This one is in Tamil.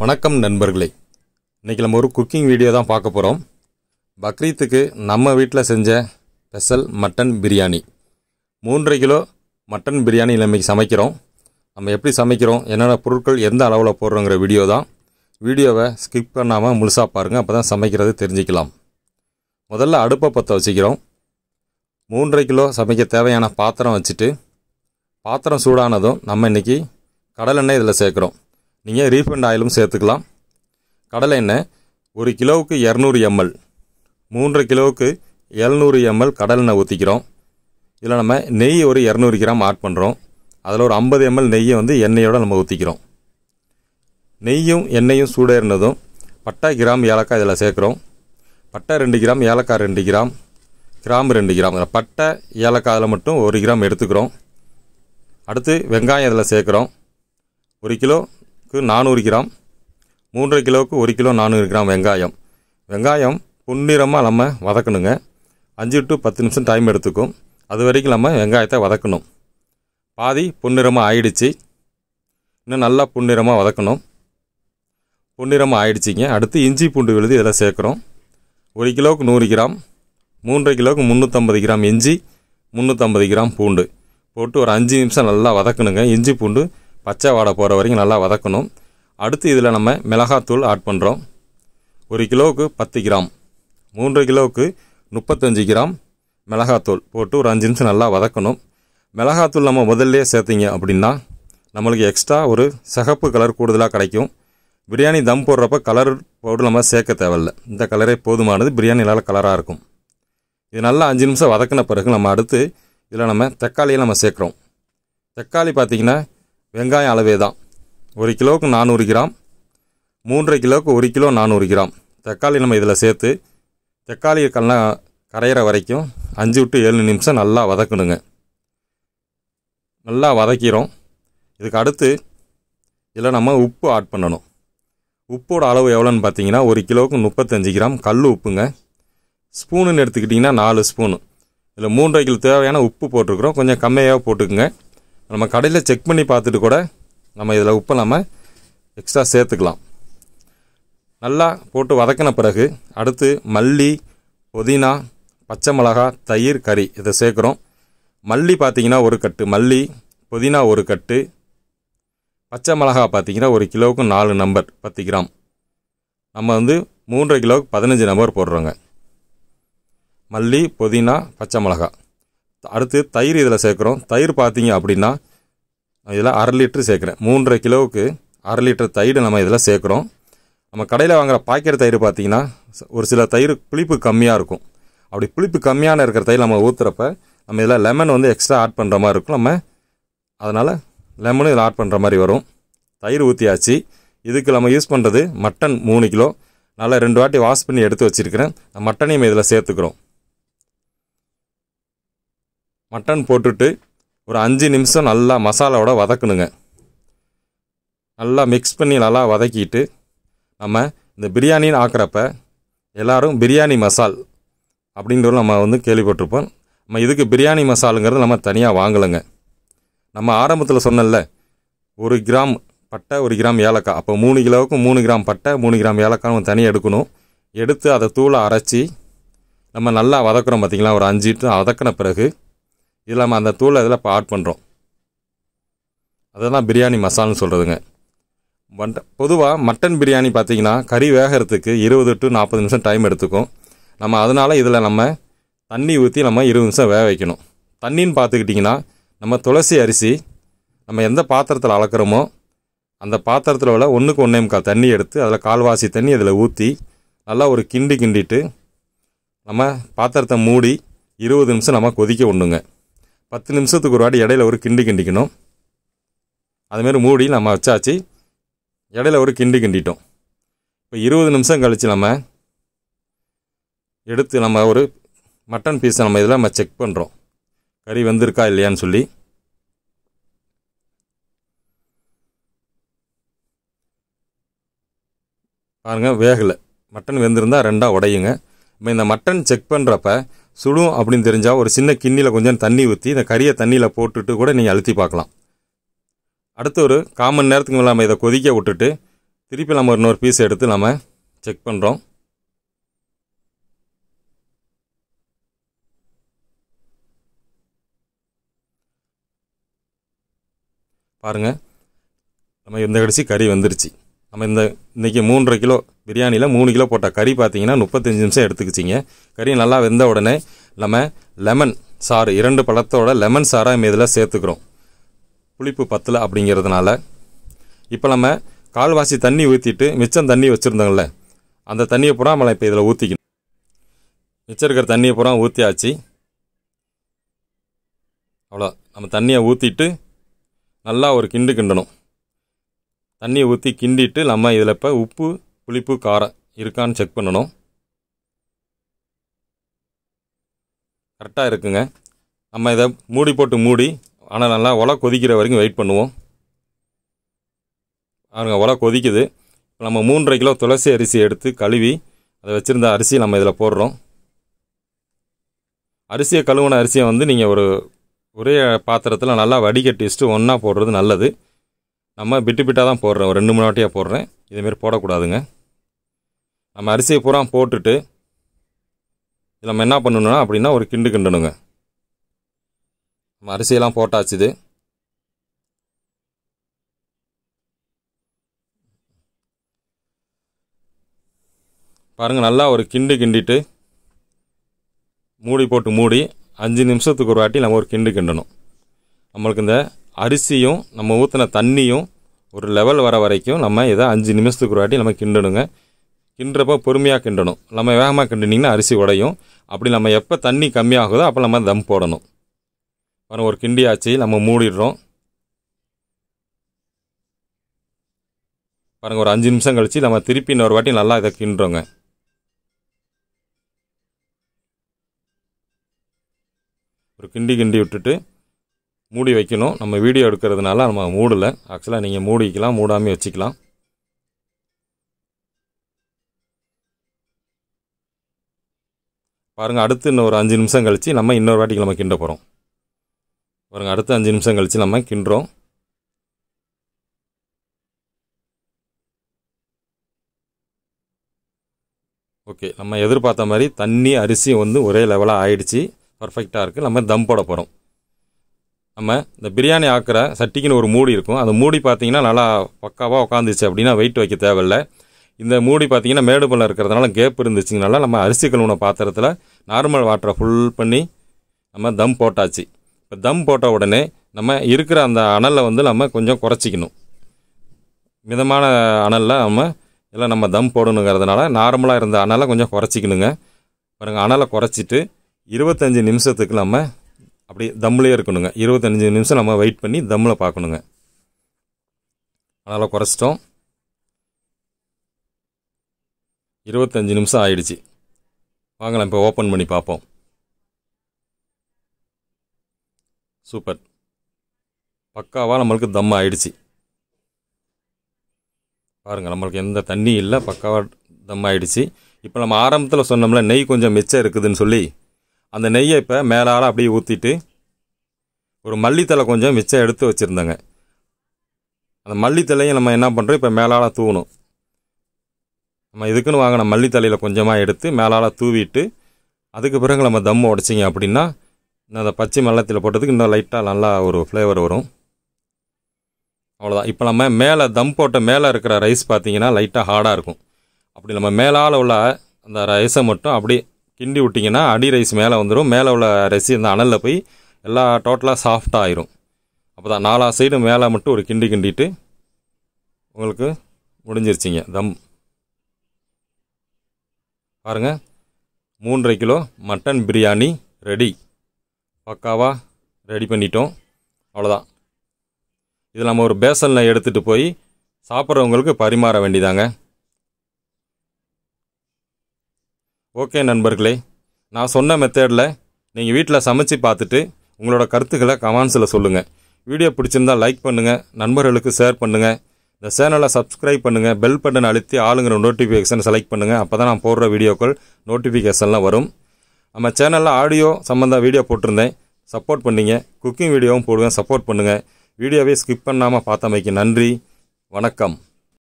வணக்கம் நண்பர்களே இன்றைக்கி நம்ம ஒரு குக்கிங் வீடியோ தான் பார்க்க போகிறோம் பக்ரீத்துக்கு நம்ம வீட்டில் செஞ்ச ஸ்பெஷல் மட்டன் பிரியாணி மூன்றரை கிலோ மட்டன் பிரியாணி இன்னைக்கு சமைக்கிறோம் நம்ம எப்படி சமைக்கிறோம் என்னென்ன பொருட்கள் எந்த அளவில் போடுறோங்கிற வீடியோ தான் வீடியோவை ஸ்கிப் பண்ணாமல் முழுசாக பாருங்கள் அப்போ தான் சமைக்கிறது தெரிஞ்சுக்கலாம் முதல்ல அடுப்பை பற்ற வச்சுக்கிறோம் மூன்றரை கிலோ சமைக்க தேவையான பாத்திரம் வச்சுட்டு பாத்திரம் சூடானதும் நம்ம இன்றைக்கி கடலெண்ணெய் இதில் சேர்க்குறோம் நீங்கள் ரீஃபண்ட் ஆயிலும் சேர்த்துக்கலாம் கடலை எண்ணெய் ஒரு கிலோவுக்கு இரநூறு எம்எல் மூன்றரை கிலோவுக்கு எழுநூறு எம்எல் கடலெண்ணெய் ஊற்றிக்கிறோம் இதில் நம்ம நெய் ஒரு இரநூறு கிராம் ஆட் பண்ணுறோம் அதில் ஒரு ஐம்பது எம்எல் நெய்யை வந்து எண்ணெயோடு நம்ம ஊற்றிக்கிறோம் நெய்யும் எண்ணெயும் சூடேறினதும் பட்டை கிராம் ஏலக்காய் இதில் சேர்க்குறோம் பட்டை ரெண்டு கிராம் ஏலக்காய் ரெண்டு கிராம் கிராம்பு ரெண்டு கிராம் இதில் பட்டை ஏலக்காய் அதில் மட்டும் ஒரு கிராம் எடுத்துக்கிறோம் அடுத்து வெங்காயம் இதில் சேர்க்குறோம் ஒரு கிலோக்கு நானூறு கிராம் மூன்றரை கிலோவுக்கு ஒரு கிலோ நானூறு கிராம் வெங்காயம் வெங்காயம் பொன்னிறமாக நம்ம வதக்கணுங்க அஞ்சு டு பத்து நிமிஷம் டைம் எடுத்துக்கும் அது வரைக்கும் நம்ம வெங்காயத்தை வதக்கணும் பாதி பொன்னிறமாக ஆயிடுச்சு இன்னும் நல்லா பொன்னிறமாக வதக்கணும் பொன்னிறமாக ஆயிடுச்சிங்க அடுத்து இஞ்சி பூண்டு விழுது இதில் சேர்க்குறோம் ஒரு கிலோவுக்கு நூறு கிராம் மூன்றரை கிலோவுக்கு முந்நூற்றம்பது கிராம் இஞ்சி முந்நூற்றம்பது கிராம் பூண்டு போட்டு ஒரு அஞ்சு நிமிஷம் நல்லா வதக்கணுங்க இஞ்சி பூண்டு பச்சை வாடை போகிற வரைக்கும் நல்லா வதக்கணும் அடுத்து இதில் நம்ம மிளகாத்தூள் ஆட் பண்ணுறோம் ஒரு கிலோவுக்கு பத்து கிராம் மூன்றரை கிலோவுக்கு முப்பத்தஞ்சு கிராம் மிளகாத்தூள் போட்டு ஒரு அஞ்சு நிமிஷம் நல்லா வதக்கணும் மிளகாத்தூள் நம்ம முதல்லே சேர்த்திங்க அப்படின்னா நம்மளுக்கு எக்ஸ்ட்ரா ஒரு சிகப்பு கலர் கூடுதலாக கிடைக்கும் பிரியாணி தம் போடுறப்ப கலர் பவுடர் நம்ம சேர்க்க தேவையில்ல இந்த கலரே போதுமானது பிரியாணி நல்லா கலராக இருக்கும் இது நல்லா அஞ்சு நிமிஷம் வதக்கின பிறகு நம்ம அடுத்து இதில் நம்ம தக்காளியை நம்ம சேர்க்குறோம் தக்காளி பார்த்திங்கன்னா வெங்காயம் அளவே தான் ஒரு கிலோவுக்கு நானூறு கிராம் மூன்றரை கிலோவுக்கு ஒரு கிலோ நானூறு கிராம் தக்காளி நம்ம இதில் சேர்த்து தக்காளி கல்லா கரையிற வரைக்கும் அஞ்சு விட்டு ஏழு நிமிஷம் நல்லா வதக்கணுங்க நல்லா வதக்கிறோம் இதுக்கு அடுத்து இதில் நம்ம உப்பு ஆட் பண்ணணும் உப்போட அளவு எவ்வளோன்னு பார்த்தீங்கன்னா ஒரு கிலோவுக்கு முப்பத்தஞ்சு கிராம் கல் உப்புங்க ஸ்பூனுன்னு எடுத்துக்கிட்டிங்கன்னா நாலு ஸ்பூனு இதில் மூன்றரை கிலோ தேவையான உப்பு போட்டிருக்கிறோம் கொஞ்சம் கம்மியாக போட்டுக்குங்க நம்ம கடையில் செக் பண்ணி பார்த்துட்டு கூட நம்ம இதில் உப்பை நம்ம எக்ஸ்ட்ரா சேர்த்துக்கலாம் நல்லா போட்டு வதக்கின பிறகு அடுத்து மல்லி புதினா பச்சை மிளகா தயிர் கறி இதை சேர்க்குறோம் மல்லி பார்த்தீங்கன்னா ஒரு கட்டு மல்லி புதினா ஒரு கட்டு பச்சை மிளகா பார்த்தீங்கன்னா ஒரு கிலோவுக்கு நாலு நம்பர் பத்து கிராம் நம்ம வந்து மூன்றரை கிலோவுக்கு பதினஞ்சு நம்பர் போடுறோங்க மல்லி புதினா பச்சை மிளகா அடுத்து தயிர் இதில் சேர்க்குறோம் தயிர் பார்த்தீங்க அப்படின்னா இதில் அரை லிட்ரு சேர்க்குறேன் மூன்றரை கிலோவுக்கு அரை லிட்டர் தயிர் நம்ம இதில் சேர்க்குறோம் நம்ம கடையில் வாங்குகிற பாக்கெட் தயிர் பார்த்தீங்கன்னா ஒரு சில தயிர் புளிப்பு கம்மியாக இருக்கும் அப்படி புளிப்பு கம்மியான இருக்கிற தயிர் நம்ம ஊற்றுறப்ப நம்ம இதில் லெமன் வந்து எக்ஸ்ட்ரா ஆட் பண்ணுற மாதிரி இருக்கும் நம்ம அதனால் லெமனும் இதில் ஆட் பண்ணுற மாதிரி வரும் தயிர் ஊற்றியாச்சு இதுக்கு நம்ம யூஸ் பண்ணுறது மட்டன் மூணு கிலோ நல்லா ரெண்டு வாட்டி வாஷ் பண்ணி எடுத்து வச்சுருக்கிறேன் மட்டனையும் இதில் சேர்த்துக்கிறோம் மட்டன் போட்டுட்டு ஒரு அஞ்சு நிமிஷம் நல்லா மசாலாவோட வதக்கணுங்க நல்லா மிக்ஸ் பண்ணி நல்லா வதக்கிட்டு நம்ம இந்த பிரியாணின்னு ஆக்கிறப்ப எல்லோரும் பிரியாணி மசால் அப்படின்றது நம்ம வந்து கேள்விப்பட்டிருப்போம் நம்ம இதுக்கு பிரியாணி மசாலுங்கிறது நம்ம தனியாக வாங்கலைங்க நம்ம ஆரம்பத்தில் சொன்னல ஒரு கிராம் பட்டை ஒரு கிராம் ஏலக்காய் அப்போ மூணு கிலோவுக்கு மூணு கிராம் பட்டை மூணு கிராம் ஏலக்காய் நம்ம தனியாக எடுக்கணும் எடுத்து அதை தூளை அரைச்சி நம்ம நல்லா வதக்குறோம் பார்த்திங்களா ஒரு அஞ்சு டு வதக்கின பிறகு இதில் நம்ம அந்த தூளை இதில் இப்போ ஆட் பண்ணுறோம் அதை தான் பிரியாணி மசால்னு சொல்கிறதுங்க பட் பொதுவாக மட்டன் பிரியாணி பார்த்திங்கன்னா கறி வேகிறதுக்கு இருபது டு நாற்பது நிமிஷம் டைம் எடுத்துக்கும் நம்ம அதனால் இதில் நம்ம தண்ணி ஊற்றி நம்ம இருபது நிமிஷம் வேக வைக்கணும் தண்ணின்னு பார்த்துக்கிட்டிங்கன்னா நம்ம துளசி அரிசி நம்ம எந்த பாத்திரத்தில் அளக்குறோமோ அந்த பாத்திரத்தில் உள்ள ஒன்றுக்கு ஒன்றே முக்கால் தண்ணி எடுத்து அதில் கால்வாசி தண்ணி அதில் ஊற்றி நல்லா ஒரு கிண்டி கிண்டிட்டு நம்ம பாத்திரத்தை மூடி இருபது நிமிஷம் நம்ம கொதிக்க விடணுங்க பத்து நிமிஷத்துக்கு ஒரு வாட்டி இடையில ஒரு கிண்டி கிண்டிக்கணும் அதுமாரி மூடி நம்ம வச்சாச்சு இடையில ஒரு கிண்டி கிண்டிட்டோம் இப்போ இருபது நிமிஷம் கழித்து நம்ம எடுத்து நம்ம ஒரு மட்டன் பீஸை நம்ம இதில் நம்ம செக் பண்ணுறோம் கறி வந்திருக்கா இல்லையான்னு சொல்லி பாருங்கள் வேகலை மட்டன் வெந்திருந்தால் ரெண்டாக உடையுங்க இப்போ இந்த மட்டன் செக் பண்ணுறப்ப சுடும் அப்படின்னு தெரிஞ்சால் ஒரு சின்ன கிண்ணியில் கொஞ்சம் தண்ணி ஊற்றி இந்த கறியை தண்ணியில் போட்டுட்டு கூட நீங்கள் அழுத்தி பார்க்கலாம் அடுத்து ஒரு காமன் நேரத்துக்கு மேலே நம்ம இதை கொதிக்க விட்டுட்டு திருப்பி நம்ம இன்னொரு பீஸ் எடுத்து நம்ம செக் பண்ணுறோம் பாருங்கள் நம்ம இந்த கடைசி கறி வந்துருச்சு நம்ம இந்த இன்றைக்கி மூன்றரை கிலோ பிரியாணியில் மூணு கிலோ போட்ட கறி பார்த்தீங்கன்னா முப்பத்தஞ்சு நிமிஷம் எடுத்துக்கிச்சிங்க கறி நல்லா வெந்த உடனே நம்ம லெமன் சாறு இரண்டு பழத்தோட லெமன் சாரை நம்ம இதில் சேர்த்துக்கிறோம் புளிப்பு பத்தலை அப்படிங்கிறதுனால இப்போ நம்ம கால்வாசி தண்ணி ஊற்றிட்டு மிச்சம் தண்ணி வச்சுருந்தோங்கள அந்த தண்ணியை பூரா நம்மளை இப்போ இதில் ஊற்றிக்கணும் மிச்சம் இருக்கிற தண்ணியை பூரா ஊற்றியாச்சு அவ்வளோ நம்ம தண்ணியை ஊற்றிட்டு நல்லா ஒரு கிண்டு கிண்டணும் தண்ணியை ஊற்றி கிண்டிட்டு நம்ம இதில் இப்போ உப்பு புளிப்பு காரம் இருக்கான்னு செக் பண்ணணும் கரெக்டாக இருக்குங்க நம்ம இதை மூடி போட்டு மூடி ஆனால் நல்லா ஒலை கொதிக்கிற வரைக்கும் வெயிட் பண்ணுவோம் பாருங்க ஒலை கொதிக்குது இப்போ நம்ம மூன்றரை கிலோ துளசி அரிசி எடுத்து கழுவி அதை வச்சுருந்த அரிசி நம்ம இதில் போடுறோம் அரிசியை கழுவுன அரிசியை வந்து நீங்கள் ஒரு ஒரே பாத்திரத்தில் நல்லா வடிகட்டி வச்சுட்டு ஒன்றா போடுறது நல்லது நம்ம பிட்டு பிட்டாக தான் போடுறோம் ஒரு ரெண்டு மூணு வாட்டியாக போடுறேன் இதேமாரி போடக்கூடாதுங்க நம்ம அரிசியை பூரா போட்டுட்டு இதில் நம்ம என்ன பண்ணணும்னா அப்படின்னா ஒரு கிண்டு கிண்டணுங்க நம்ம அரிசியெல்லாம் போட்டாச்சு இது பாருங்கள் நல்லா ஒரு கிண்டு கிண்டிட்டு மூடி போட்டு மூடி அஞ்சு நிமிஷத்துக்கு ஒரு வாட்டி நம்ம ஒரு கிண்டு கிண்டணும் நம்மளுக்கு இந்த அரிசியும் நம்ம ஊற்றின தண்ணியும் ஒரு லெவல் வர வரைக்கும் நம்ம இதை அஞ்சு நிமிஷத்துக்கு ஒரு வாட்டி நம்ம கிண்டணுங்க கிண்டுறப்போ பொறுமையாக கிண்டணும் நம்ம வேகமாக கிண்டினிங்கன்னா அரிசி உடையும் அப்படி நம்ம எப்போ தண்ணி கம்மியாகுதோ அப்போ நம்ம தம் போடணும் பாருங்கள் ஒரு கிண்டி ஆச்சு நம்ம மூடிடுறோம் பாருங்கள் ஒரு அஞ்சு நிமிஷம் கழித்து நம்ம திருப்பி இன்னொரு வாட்டி நல்லா இதை கிண்டுறோங்க ஒரு கிண்டி கிண்டி விட்டுட்டு மூடி வைக்கணும் நம்ம வீடியோ எடுக்கிறதுனால நம்ம மூடலை ஆக்சுவலாக நீங்கள் மூடி வைக்கலாம் மூடாமல் வச்சுக்கலாம் பாருங்கள் அடுத்து இன்னும் ஒரு அஞ்சு நிமிஷம் கழித்து நம்ம இன்னொரு வாட்டிக்கு நம்ம கிண்ட போகிறோம் பாருங்கள் அடுத்து அஞ்சு நிமிஷம் கழித்து நம்ம கிண்டுறோம் ஓகே நம்ம எதிர்பார்த்த மாதிரி தண்ணி அரிசி வந்து ஒரே லெவலாக ஆயிடுச்சு பர்ஃபெக்டாக இருக்குது நம்ம தம் போட போகிறோம் நம்ம இந்த பிரியாணி ஆக்கிற சட்டிக்குன்னு ஒரு மூடி இருக்கும் அந்த மூடி பார்த்தீங்கன்னா நல்லா பக்காவாக உட்காந்துச்சு அப்படின்னா வெயிட் வைக்க தேவையில்லை இந்த மூடி பார்த்தீங்கன்னா மேடு பள்ளம் இருக்கிறதுனால கேப் இருந்துச்சுங்கனால நம்ம அரிசி கழுவுன பாத்திரத்தில் நார்மல் வாட்டரை ஃபுல் பண்ணி நம்ம தம் போட்டாச்சு இப்போ தம் போட்ட உடனே நம்ம இருக்கிற அந்த அனலை வந்து நம்ம கொஞ்சம் குறைச்சிக்கணும் மிதமான அனலில் நம்ம எல்லாம் நம்ம தம் போடணுங்கிறதுனால நார்மலாக இருந்த அனலை கொஞ்சம் குறைச்சிக்கணுங்க பாருங்கள் அனலை குறைச்சிட்டு இருபத்தஞ்சி நிமிஷத்துக்கு நம்ம அப்படி தம்லேயே இருக்கணுங்க இருபத்தஞ்சி நிமிஷம் நம்ம வெயிட் பண்ணி தம்மில் பார்க்கணுங்க அனலை குறைச்சிட்டோம் இருபத்தஞ்சி நிமிஷம் ஆயிடுச்சு வாங்கலாம் இப்போ ஓப்பன் பண்ணி பார்ப்போம் சூப்பர் பக்காவாக நம்மளுக்கு தம் ஆயிடுச்சு பாருங்கள் நம்மளுக்கு எந்த தண்ணி இல்லை பக்காவாக தம் ஆயிடுச்சு இப்போ நம்ம ஆரம்பத்தில் சொன்னோம்ல நெய் கொஞ்சம் மிச்சம் இருக்குதுன்னு சொல்லி அந்த நெய்யை இப்போ மேலால் அப்படியே ஊற்றிட்டு ஒரு மல்லித்தலை கொஞ்சம் மிச்சம் எடுத்து வச்சுருந்தேங்க அந்த மல்லித்தலையும் நம்ம என்ன பண்ணுறோம் இப்போ மேலால் தூவணும் நம்ம இதுக்குன்னு வாங்கின மல்லித்தலையில் கொஞ்சமாக எடுத்து மேலால் தூவிட்டு அதுக்கு பிறகு நம்ம தம் உடைச்சிங்க அப்படின்னா அந்த பச்சை மல்லத்தில் போட்டதுக்கு இன்னும் லைட்டாக நல்லா ஒரு ஃப்ளேவர் வரும் அவ்வளோதான் இப்போ நம்ம மேலே தம் போட்ட மேலே இருக்கிற ரைஸ் பார்த்தீங்கன்னா லைட்டாக ஹார்டாக இருக்கும் அப்படி நம்ம மேலால் உள்ள அந்த ரைஸை மட்டும் அப்படி கிண்டி விட்டிங்கன்னா அடி ரைஸ் மேலே வந்துடும் மேலே உள்ள ரைஸ் இந்த அனலில் போய் எல்லா டோட்டலாக சாஃப்டாக ஆயிரும் அப்போ தான் நாலா சைடு மேலே மட்டும் ஒரு கிண்டி கிண்டிட்டு உங்களுக்கு முடிஞ்சிருச்சிங்க தம் பாருங்கள் மூன்றரை கிலோ மட்டன் பிரியாணி ரெடி பக்காவாக ரெடி பண்ணிட்டோம் அவ்வளோதான் இது நம்ம ஒரு பேசனில் எடுத்துகிட்டு போய் சாப்பிட்றவங்களுக்கு பரிமாற வேண்டியதாங்க ஓகே நண்பர்களே நான் சொன்ன மெத்தேடில் நீங்கள் வீட்டில் சமைச்சு பார்த்துட்டு உங்களோட கருத்துக்களை கமெண்ட்ஸில் சொல்லுங்கள் வீடியோ பிடிச்சிருந்தா லைக் பண்ணுங்கள் நண்பர்களுக்கு ஷேர் பண்ணுங்கள் இந்த சேனலை சப்ஸ்கிரைப் பண்ணுங்கள் பெல் பட்டன் அழுத்தி ஆளுங்கிற நோட்டிஃபிகேஷன் செலக்ட் பண்ணுங்கள் அப்போ தான் நான் போடுற வீடியோக்கள் நோட்டிஃபிகேஷன்லாம் வரும் நம்ம சேனலில் ஆடியோ சம்மந்த வீடியோ போட்டிருந்தேன் சப்போர்ட் பண்ணீங்க குக்கிங் வீடியோவும் போடுவேன் சப்போர்ட் பண்ணுங்கள் வீடியோவை ஸ்கிப் பண்ணாமல் பார்த்தமைக்கு நன்றி வணக்கம்